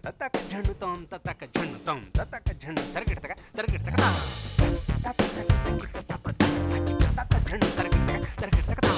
தத்தக்க ஜண்ணு தோம் தத்தக்க ஜண்ணு தோம் தத்தக்க ஜண்ணு தரகிட்டக தரகிட்டக தா தத்தக்க ஜண்ணு தரகிட்டக தரகிட்டக தா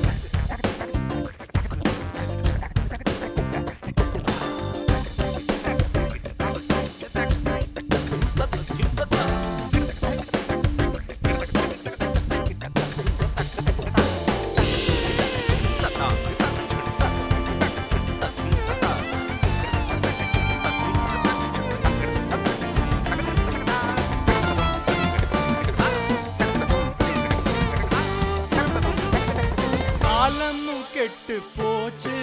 காலமும் கெட்டு போச்சு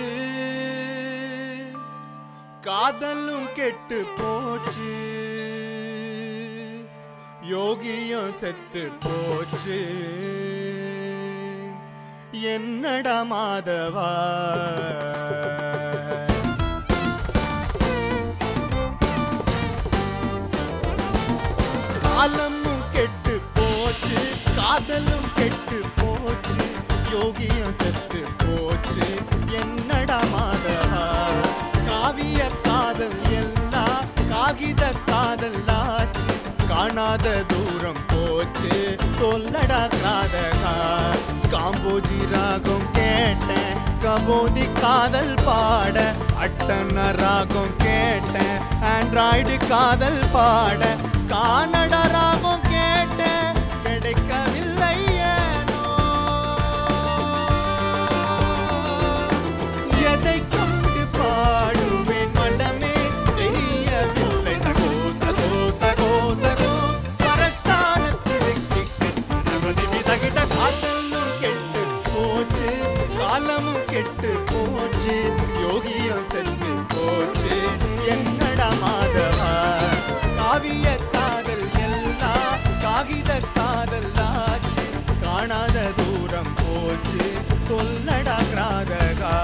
காதலும் கெட்டு போச்சு யோகியும் செத்து போச்சு என்னடா மாதவா காலமும் கெட்டு போச்சு காதலும் கெட்டு போச்சு யோகியும் செத்து போச்சு என்னடா மாதவா காவிய காதல் எல்லாம் காகித காதல் ஆச்சு காணாத தூரம் போச்சு சொல்லடா காதகா காம்போஜி ராகம் கேட்டேன் கபோதி காதல் பாட அட்டன ராகம் கேட்டேன் ஆண்ட்ராய்டு காதல் பாட கானட ராகம் கேட்டேன் கிடைக்கவில்லை ஏனோ எதை கொண்டு பாடுவேன் மனமே தெரியவில்லை சகோ சகோ சகோ சகோ சரஸ்தானத்தில் தகிட்ட காதலும் கெட்டு போச்சு காலமும் கெட்டு போச்சு யோகியும் செத்து போச்சு என்னடா மாதவா காவிய காதல் எல்லாம் காகித காதல் ஆச்சு காணாத தூரம் போச்சு சொல்லடா கிராதகா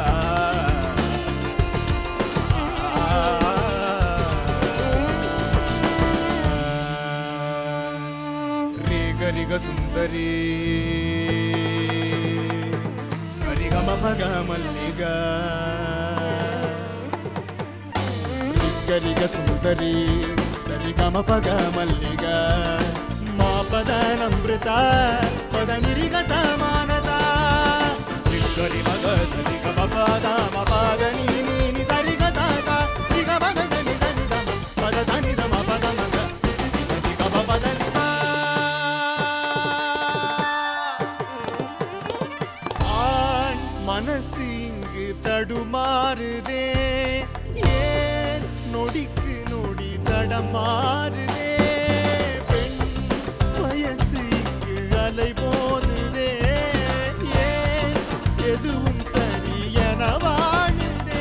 ರೇಗರಿಗ ಸುಂದರಿ ಸರಿಗಮ ಮಗ ಮಲ್ಲಿಗ ರಿಗರಿಗ ಸುಂದರಿ ಸರಿಗಮ ಪಗ ಮಲ್ಲಿಗ ಮಾ ಪದ ನಮೃತ ಪದ ನಿರಿಗ ಸಮಾನದ ರಿಗರಿ ಮಗ ಸರಿಗಮ ಪದ ಮ ಪದ ನೀ ನೀ ನಿ ಸರಿಗ ಸಾಗ ನಿಗ ಮಗ ಸನಿ ಸನಿ ದಮ ಪದ ಸನಿ ದಮ ಪದ ಮಗ ಸರಿಗ ಮ ಪದ ನಿ ಸಾ. ஆண் மனசு இங்கு தடுமாறுதே ஏன் நொடிக்கு நொடி தடமாறுதே பெண் வயசு இங்கு அலை போதுதே ஏன் எதுவும் சரியென வாழுதே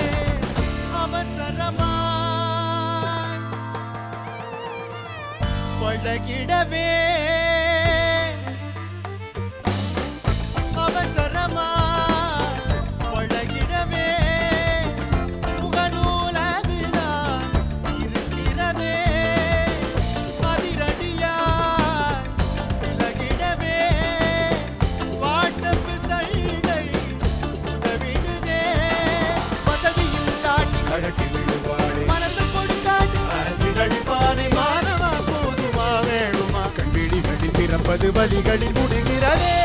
அவசரமா பழகிடவே அவசரமா பழகிடவே முகநூலதுதான் இருக்கிறதே அதிரடியா விலகிடவே வாட்ஸ்அப் சைடை உதவிடுதே வசதி இல்லாட்டி கடட்டி விடுவாளே மனசு கொடுக்காட்டி அரசிடடிப்பானே மானவா போதுமா வேணுமா கண்விழிகளில் பிறப்பது வழிகளில் முடிகிறதே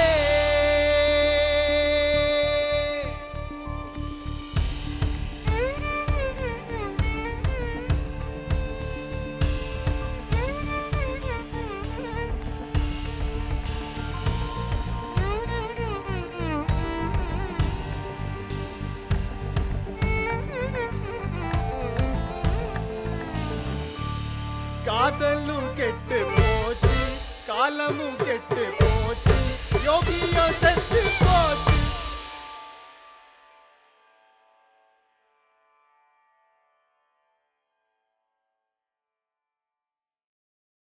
காதலும் கெட்டு போச்சு காலமும் கெட்டு